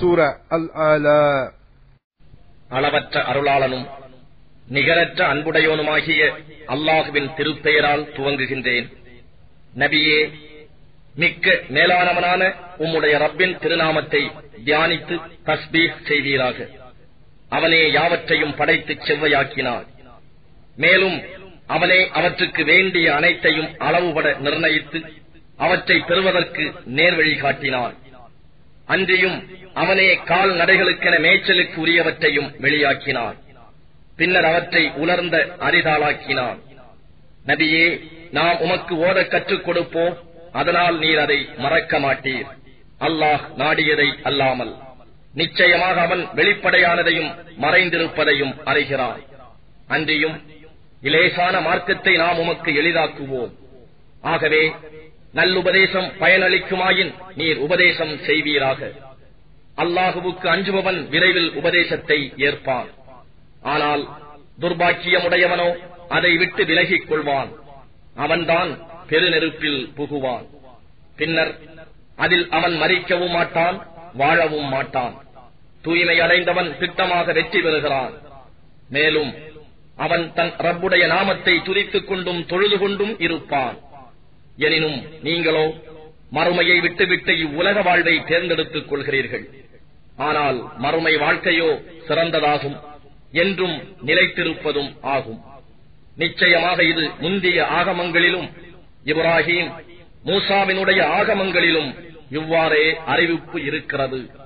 சூரா அல் ஆலா அளவற்ற அருளாளனும் நிகரற்ற அன்புடையோனுமாகிய அல்லாஹுவின் திருப்பெயரால் துவங்குகின்றேன் நபியே மிக்க மேலானவனான உம்முடைய ரப்பின் திருநாமத்தை தியானித்து தஸ்பீஹ் செய்வீராக அவனே யாவற்றையும் படைத்துச் செவ்வையாக்கினான் மேலும் அவனே அவற்றுக்கு வேண்டிய அனைத்தையும் அளவுபட நிர்ணயித்து அவற்றை பெறுவதற்கு நேர்வழி காட்டினான் அன்றியும் அவனே கால் நடைகளுக்கென மேய்ச்சலுக்கு உரியவற்றையும் வெளியாக்கினான் பின்னர் அவற்றை உலர்ந்த அரிதாளாக்கினான் நபியே நாம் உமக்கு ஓத கற்றுக் கொடுப்போம் அதனால் நீர் அதை மறக்க மாட்டீர் அல்லாஹ் நாடியதை அல்லாமல் நிச்சயமாக அவன் வெளிப்படையானதையும் மறைந்திருப்பதையும் அறிகிறான் அன்றியும் இலேசான மார்க்கத்தை நாம் உமக்கு எளிதாக்குவோம் ஆகவே நல்லுபதேசம் பயனளிக்குமாயின் நீர் உபதேசம் செய்வீராக அல்லாஹுவுக்கு அஞ்சுபவன் விரைவில் உபதேசத்தை ஏற்பான் ஆனால் துர்பாக்கியமுடையவனோ அதை விட்டு விலகிக் கொள்வான் அவன்தான் பெருநெருப்பில் புகுவான் பின்னர் அதில் அவன் மறிக்கவும் மாட்டான் வாழவும் மாட்டான் தூய்மை அடைந்தவன் திட்டமாக வெற்றி பெறுகிறான் மேலும் அவன் தன் ரப்புடைய நாமத்தை துதித்துக் கொண்டும் தொழுது கொண்டும் இருப்பான் எனினும் நீங்களோ மறுமையை விட்டுவிட்டு இவ்வுலக வாழ்வை தேர்ந்தெடுத்துக் கொள்கிறீர்கள் ஆனால் மறுமை வாழ்க்கையோ சிறந்ததாகும் என்றும் நிலைத்திருப்பதும் ஆகும் நிச்சயமாக இது முந்திய ஆகமங்களிலும் இப்ராஹிம் மூசாவினுடைய ஆகமங்களிலும் இவ்வாறே அறிவிப்பு இருக்கிறது